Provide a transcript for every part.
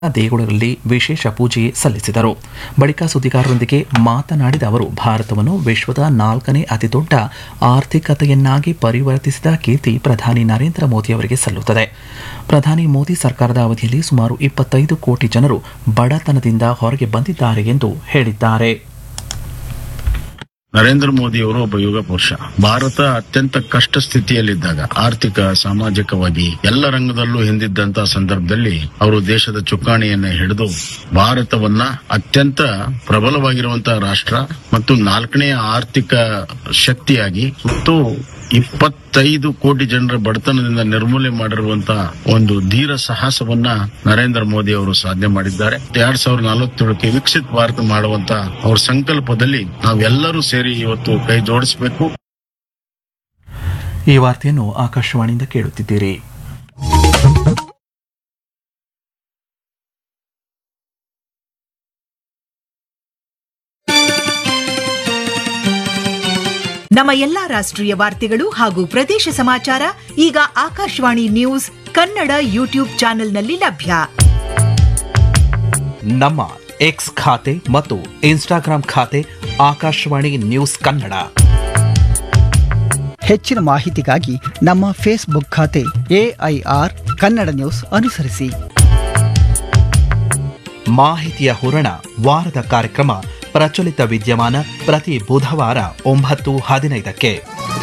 ದೇಗುಲಗಳಲ್ಲಿ ವಿಶೇಷ ಪೂಜೆ ಸಲ್ಲಿಸಿದರು ಬಳಿಕ ಸುದ್ದಿಗಾರರೊಂದಿಗೆ ಮಾತನಾಡಿದ ಅವರು ಭಾರತವನ್ನು ವಿಶ್ವದ ನಾಲ್ಕನೇ ಅತಿದೊಡ್ಡ ಆರ್ಥಿಕತೆಯನ್ನಾಗಿ ಪರಿವರ್ತಿಸಿದ ಕೀರ್ತಿ ಪ್ರಧಾನಿ ನರೇಂದ್ರ ಮೋದಿ ಅವರಿಗೆ ಸಲ್ಲುತ್ತದೆ ಪ್ರಧಾನಿ ಮೋದಿ ಸರ್ಕಾರದ ಅವಧಿಯಲ್ಲಿ ಸುಮಾರು ಇಪ್ಪತ್ತೈದು ಕೋಟಿ ಜನರು ಬಡತನದಿಂದ ಹೊರಗೆ ಬಂದಿದ್ದಾರೆ ಎಂದು ಹೇಳಿದ್ದಾರೆ ನರೇಂದ್ರ ಮೋದಿ ಅವರು ಒಬ್ಬ ಯುಗ ಪುರುಷ ಭಾರತ ಅತ್ಯಂತ ಕಷ್ಟ ಸ್ಥಿತಿಯಲ್ಲಿದ್ದಾಗ ಆರ್ಥಿಕ ಸಾಮಾಜಿಕವಾಗಿ ಎಲ್ಲ ರಂಗದಲ್ಲೂ ಹಿಂದಿದ್ದಂತ ಸಂದರ್ಭದಲ್ಲಿ ಅವರು ದೇಶದ ಚುಕ್ಕಾಣಿಯನ್ನ ಹಿಡಿದು ಭಾರತವನ್ನ ಅತ್ಯಂತ ಪ್ರಬಲವಾಗಿರುವಂತಹ ರಾಷ್ಟ್ರ ಮತ್ತು ನಾಲ್ಕನೇ ಆರ್ಥಿಕ ಶಕ್ತಿಯಾಗಿ ಮತ್ತು ಇಪ್ಪತ್ತೈದು ಕೋಟಿ ಜನರ ಬಡತನದಿಂದ ನಿರ್ಮೂಲನೆ ಮಾಡಿರುವಂತಹ ಒಂದು ಧೀರ ಸಾಹಸವನ್ನ ನರೇಂದ್ರ ಮೋದಿ ಅವರು ಸಾಧನೆ ಮಾಡಿದ್ದಾರೆ ಎರಡ್ ಸಾವಿರದ ನಲವತ್ತೇಳಕ್ಕೆ ವಿಕಸಿತ ಭಾರತ ಮಾಡುವಂತ ಅವ್ರ ಸಂಕಲ್ಪದಲ್ಲಿ ನಾವೆಲ್ಲರೂ ಸೇರಿ ಇವತ್ತು ಕೈ ಜೋಡಿಸಬೇಕು ಈ ವಾರ್ತೆಯನ್ನು ಆಕಾಶವಾಣಿಯಿಂದ ಕೇಳುತ್ತಿದ್ದೀರಿ ನಮ್ಮ ಎಲ್ಲಾ ರಾಷ್ಟ್ರೀಯ ವಾರ್ತೆಗಳು ಹಾಗೂ ಪ್ರದೇಶ ಸಮಾಚಾರ ಈಗ ಆಕಾಶವಾಣಿ ನ್ಯೂಸ್ ಕನ್ನಡ ಯೂಟ್ಯೂಬ್ ಚಾನೆಲ್ನಲ್ಲಿ ಲಭ್ಯ ನಮ್ಮ ಎಕ್ಸ್ ಖಾತೆ ಮತ್ತು ಇನ್ಸ್ಟಾಗ್ರಾಂ ಖಾತೆ ಆಕಾಶವಾಣಿ ನ್ಯೂಸ್ ಕನ್ನಡ ಹೆಚ್ಚಿನ ಮಾಹಿತಿಗಾಗಿ ನಮ್ಮ ಫೇಸ್ಬುಕ್ ಖಾತೆ ಎಐಆರ್ ಕನ್ನಡ ನ್ಯೂಸ್ ಅನುಸರಿಸಿ ಮಾಹಿತಿಯ ಹೂರಣ ವಾರದ ಕಾರ್ಯಕ್ರಮ ಪ್ರಚಲಿತ ವಿದ್ಯಮಾನ ಪ್ರತಿ ಬುಧವಾರ ಒಂಬತ್ತು ಹದಿನೈದಕ್ಕೆ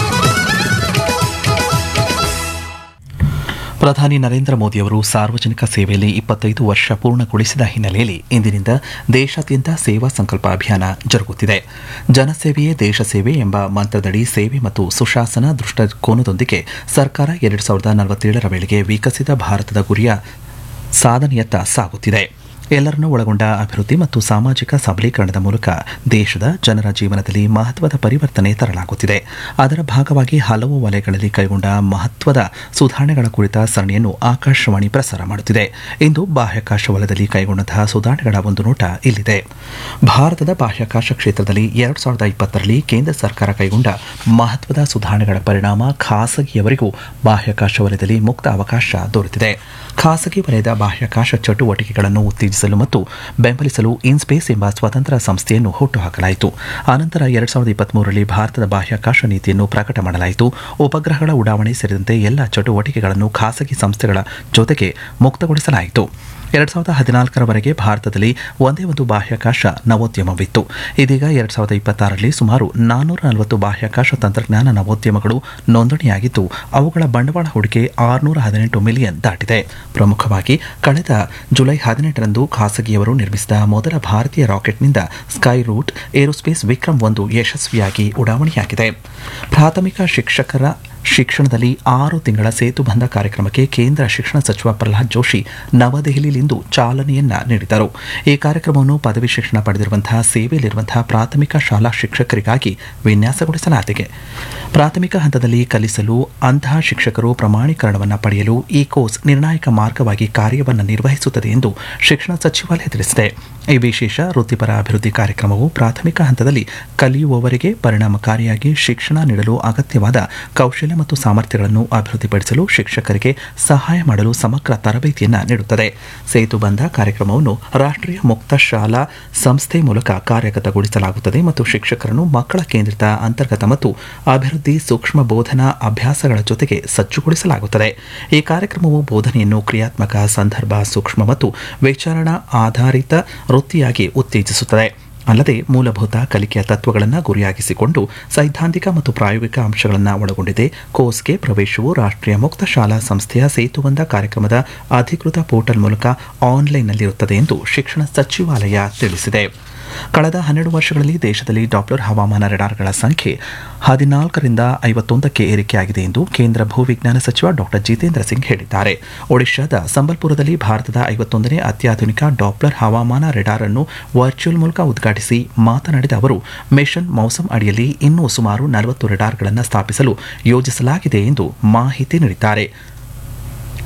ಪ್ರಧಾನಿ ನರೇಂದ್ರ ಮೋದಿಯವರು ಸಾರ್ವಜನಿಕ ಸೇವೆಯಲ್ಲಿ ಇಪ್ಪತ್ತೈದು ವರ್ಷ ಪೂರ್ಣಗೊಳಿಸಿದ ಹಿನ್ನೆಲೆಯಲ್ಲಿ ಇಂದಿನಿಂದ ದೇಶಾದ್ಯಂತ ಸೇವಾ ಸಂಕಲ್ಪ ಅಭಿಯಾನ ಜರುಗುತ್ತಿದೆ ಜನಸೇವೆಯೇ ದೇಶ ಸೇವೆ ಎಂಬ ಮಂತ್ರದಡಿ ಸೇವೆ ಮತ್ತು ಸುಶಾಸನ ದೃಷ್ಟಿಕೋನದೊಂದಿಗೆ ಸರ್ಕಾರ ಎರಡು ಸಾವಿರದ ನಲವತ್ತೇಳರ ವೇಳೆಗೆ ವಿಕಸಿತ ಭಾರತದ ಗುರಿಯ ಸಾಧನೆಯತ್ತ ಸಾಗುತ್ತಿದೆ ಎಲ್ಲರನ್ನೂ ಒಳಗೊಂಡ ಅಭಿವೃದ್ಧಿ ಮತ್ತು ಸಾಮಾಜಿಕ ಸಬಲೀಕರಣದ ಮೂಲಕ ದೇಶದ ಜನರ ಜೀವನದಲ್ಲಿ ಮಹತ್ವದ ಪರಿವರ್ತನೆ ತರಲಾಗುತ್ತಿದೆ ಅದರ ಭಾಗವಾಗಿ ಹಲವು ವಲಯಗಳಲ್ಲಿ ಕೈಗೊಂಡ ಮಹತ್ವದ ಸುಧಾರಣೆಗಳ ಕುರಿತ ಸರಣಿಯನ್ನು ಆಕಾಶವಾಣಿ ಪ್ರಸಾರ ಮಾಡುತ್ತಿದೆ ಇಂದು ಬಾಹ್ಯಾಕಾಶ ವಲಯದಲ್ಲಿ ಕೈಗೊಂಡಂತಹ ಸುಧಾರಣೆಗಳ ಒಂದು ನೋಟ ಇಲ್ಲಿದೆ ಭಾರತದ ಬಾಹ್ಯಾಕಾಶ ಕ್ಷೇತ್ರದಲ್ಲಿ ಎರಡು ಸಾವಿರದ ಇಪ್ಪತ್ತರಲ್ಲಿ ಕೇಂದ್ರ ಸರ್ಕಾರ ಕೈಗೊಂಡ ಮಹತ್ವದ ಸುಧಾರಣೆಗಳ ಪರಿಣಾಮ ಖಾಸಗಿಯವರಿಗೂ ಬಾಹ್ಯಾಕಾಶ ವಲಯದಲ್ಲಿ ಮುಕ್ತ ಅವಕಾಶ ದೊರೆತಿದೆ ಖಾಸಗಿ ವಲಯದ ಬಾಹ್ಯಾಕಾಶ ಚಟುವಟಿಕೆಗಳನ್ನು ಉತ್ತೇಜಿಸಲು ಮತ್ತು ಬೆಂಬಲಿಸಲು ಇನ್ಸ್ಪೇಸ್ ಎಂಬ ಸ್ವತಂತ್ರ ಸಂಸ್ಥೆಯನ್ನು ಹುಟ್ಟುಹಾಕಲಾಯಿತು ಆನಂತರ ಎರಡ್ ಸಾವಿರದ ಇಪ್ಪತ್ಮೂರರಲ್ಲಿ ಭಾರತದ ಬಾಹ್ಯಾಕಾಶ ನೀತಿಯನ್ನು ಪ್ರಕಟ ಮಾಡಲಾಯಿತು ಉಪಗ್ರಹಗಳ ಉಡಾವಣೆ ಸೇರಿದಂತೆ ಎಲ್ಲ ಚಟುವಟಿಕೆಗಳನ್ನು ಖಾಸಗಿ ಸಂಸ್ಥೆಗಳ ಜೊತೆಗೆ ಮುಕ್ತಗೊಳಿಸಲಾಯಿತು ಎರಡ್ ಸಾವಿರದ ಹದಿನಾಲ್ಕರವರೆಗೆ ಭಾರತದಲ್ಲಿ ಒಂದೇ ಒಂದು ಬಾಹ್ಯಾಕಾಶ ನವೋದ್ಯಮವಿತ್ತು ಇದೀಗ ಎರಡ್ ಸಾವಿರದ ಇಪ್ಪತ್ತಾರರಲ್ಲಿ ಸುಮಾರು ನಾನ್ನೂರ ನಲವತ್ತು ಬಾಹ್ಯಾಕಾಶ ತಂತ್ರಜ್ಞಾನ ನವೋದ್ಯಮಗಳು ನೋಂದಣಿಯಾಗಿದ್ದು ಅವುಗಳ ಬಂಡವಾಳ ಹೂಡಿಕೆ ಆರುನೂರ ಹದಿನೆಂಟು ಮಿಲಿಯನ್ ದಾಟಿದೆ ಪ್ರಮುಖವಾಗಿ ಕಳೆದ ಜುಲೈ ಹದಿನೆಂಟರಂದು ಖಾಸಗಿಯವರು ನಿರ್ಮಿಸಿದ ಮೊದಲ ಭಾರತೀಯ ರಾಕೆಟ್ನಿಂದ ಸ್ಕೈ ರೂಟ್ ಏರೋಸ್ಪೇಸ್ ವಿಕ್ರಮ್ ಒಂದು ಯಶಸ್ವಿಯಾಗಿ ಉಡಾವಣೆಯಾಗಿದೆ ಪ್ರಾಥಮಿಕ ಶಿಕ್ಷಕರ ಶಿಕ್ಷಣದಲ್ಲಿ ಆರು ತಿಂಗಳ ಸೇತುಬಂಧ ಕಾರ್ಯಕ್ರಮಕ್ಕೆ ಕೇಂದ್ರ ಶಿಕ್ಷಣ ಸಚಿವ ಪ್ರಹ್ಲಾದ್ ಜೋಶಿ ನವದೆಹಲಿಯಲ್ಲಿಂದು ಚಾಲನೆಯನ್ನ ನೀಡಿದರು ಈ ಕಾರ್ಯಕ್ರಮವನ್ನು ಪದವಿ ಶಿಕ್ಷಣ ಪಡೆದಿರುವಂತಹ ಸೇವೆಯಲ್ಲಿರುವಂತಹ ಪ್ರಾಥಮಿಕ ಶಾಲಾ ಶಿಕ್ಷಕರಿಗಾಗಿ ವಿನ್ಯಾಸಗೊಳಿಸಲಾಗಿದೆ ಪ್ರಾಥಮಿಕ ಹಂತದಲ್ಲಿ ಕಲಿಸಲು ಅಂತಹ ಶಿಕ್ಷಕರು ಪ್ರಮಾಣೀಕರಣವನ್ನು ಪಡೆಯಲು ಈ ಕೋರ್ಸ್ ನಿರ್ಣಾಯಕ ಮಾರ್ಗವಾಗಿ ಕಾರ್ಯವನ್ನು ನಿರ್ವಹಿಸುತ್ತದೆ ಎಂದು ಶಿಕ್ಷಣ ಸಚಿವಾಲಯ ತಿಳಿಸಿದೆ ಈ ವಿಶೇಷ ವೃತ್ತಿಪರ ಅಭಿವೃದ್ಧಿ ಕಾರ್ಯಕ್ರಮವು ಪ್ರಾಥಮಿಕ ಹಂತದಲ್ಲಿ ಕಲಿಯುವವರಿಗೆ ಪರಿಣಾಮಕಾರಿಯಾಗಿ ಶಿಕ್ಷಣ ನೀಡಲು ಅಗತ್ಯವಾದ ಕೌಶಲ್ಯ ಮತ್ತು ಸಾಮರ್ಥ್ಯಗಳನ್ನು ಅಭಿವೃದ್ಧಿಪಡಿಸಲು ಶಿಕ್ಷಕರಿಗೆ ಸಹಾಯ ಮಾಡಲು ಸಮಗ್ರ ತರಬೇತಿಯನ್ನು ನೀಡುತ್ತದೆ ಸೇತುಬಂಧ ಕಾರ್ಯಕ್ರಮವನ್ನು ರಾಷ್ಟ್ರೀಯ ಮುಕ್ತ ಶಾಲಾ ಸಂಸ್ಥೆ ಮೂಲಕ ಕಾರ್ಯಗತಗೊಳಿಸಲಾಗುತ್ತದೆ ಮತ್ತು ಶಿಕ್ಷಕರನ್ನು ಮಕ್ಕಳ ಕೇಂದ್ರಿತ ಅಂತರ್ಗತ ಮತ್ತು ಅಭಿವೃದ್ಧಿ ಸೂಕ್ಷ್ಮ ಬೋಧನಾ ಅಭ್ಯಾಸಗಳ ಜೊತೆಗೆ ಸಜ್ಜುಗೊಳಿಸಲಾಗುತ್ತದೆ ಈ ಕಾರ್ಯಕ್ರಮವು ಬೋಧನೆಯನ್ನು ಕ್ರಿಯಾತ್ಮಕ ಸಂದರ್ಭ ಸೂಕ್ಷ್ಮ ಮತ್ತು ವಿಚಾರಣಾ ಆಧಾರಿತ ವೃತ್ತಿಯಾಗಿ ಉತ್ತೇಜಿಸುತ್ತದೆ ಅಲ್ಲದೆ ಮೂಲಭೂತ ಕಲಿಕೆಯ ತತ್ವಗಳನ್ನು ಗುರಿಯಾಗಿಸಿಕೊಂಡು ಸೈದ್ಧಾಂತಿಕ ಮತ್ತು ಪ್ರಾಯೋಗಿಕ ಅಂಶಗಳನ್ನು ಒಳಗೊಂಡಿದೆ ಕೋರ್ಸ್ಗೆ ಪ್ರವೇಶವು ರಾಷ್ಟ್ರೀಯ ಮುಕ್ತ ಶಾಲಾ ಸಂಸ್ಥೆಯ ಸೇತುಬಂಧ ಕಾರ್ಯಕ್ರಮದ ಅಧಿಕೃತ ಪೋರ್ಟಲ್ ಮೂಲಕ ಆನ್ಲೈನ್ನಲ್ಲಿರುತ್ತದೆ ಎಂದು ಶಿಕ್ಷಣ ಸಚಿವಾಲಯ ತಿಳಿಸಿದೆ ಕಳೆದ ಹನ್ನೆರಡು ವರ್ಷಗಳಲ್ಲಿ ದೇಶದಲ್ಲಿ ಡಾಪ್ಲರ್ ಹವಾಮಾನ ರೆಡಾರ್ಗಳ ಸಂಖ್ಯೆ ಹದಿನಾಲ್ಕರಿಂದ ಐವತ್ತೊಂದಕ್ಕೆ ಏರಿಕೆಯಾಗಿದೆ ಎಂದು ಕೇಂದ್ರ ಭೂವಿಜ್ಞಾನ ಸಚಿವ ಡಾಕ್ಟರ್ ಜಿತೇಂದ್ರ ಸಿಂಗ್ ಹೇಳಿದ್ದಾರೆ ಒಡಿಶಾದ ಸಂಬಲ್ಪುರದಲ್ಲಿ ಭಾರತದ ಐವತ್ತೊಂದನೇ ಅತ್ಯಾಧುನಿಕ ಡಾಪ್ಲರ್ ಹವಾಮಾನ ರೆಡಾರ್ ಅನ್ನು ವರ್ಚುವಲ್ ಮೂಲಕ ಉದ್ಘಾಟಿಸಿ ಮಾತನಾಡಿದ ಅವರು ಮಿಷನ್ ಮೌಸಮ್ ಅಡಿಯಲ್ಲಿ ಇನ್ನೂ ಸುಮಾರು ನಲವತ್ತು ರೆಡಾರ್ಗಳನ್ನು ಸ್ಥಾಪಿಸಲು ಯೋಜಿಸಲಾಗಿದೆ ಎಂದು ಮಾಹಿತಿ ನೀಡಿದ್ದಾರೆ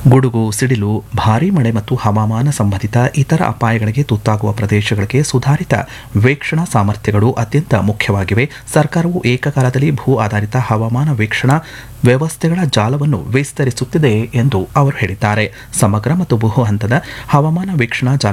ಗುಡುಗು ಸಿಡಿಲು ಭಾರೀ ಮಳೆ ಮತ್ತು ಹವಾಮಾನ ಸಂಬಂಧಿತ ಇತರ ಅಪಾಯಗಳಿಗೆ ತುತ್ತಾಗುವ ಪ್ರದೇಶಗಳಿಗೆ ಸುಧಾರಿತ ವೀಕ್ಷಣಾ ಸಾಮರ್ಥ್ಯಗಳು ಅತ್ಯಂತ ಮುಖ್ಯವಾಗಿವೆ ಸರ್ಕಾರವು ಏಕಕಾಲದಲ್ಲಿ ಭೂ ಆಧಾರಿತ ಹವಾಮಾನ ವೀಕ್ಷಣಾ ವ್ಯವಸ್ಥೆಗಳ ಜಾಲವನ್ನು ವಿಸ್ತರಿಸುತ್ತಿದೆ ಎಂದು ಅವರು ಹೇಳಿದ್ದಾರೆ ಸಮಗ್ರ ಮತ್ತು ಬಹು ಹಂತದ ಹವಾಮಾನ ವೀಕ್ಷಣಾ ಜಾಲ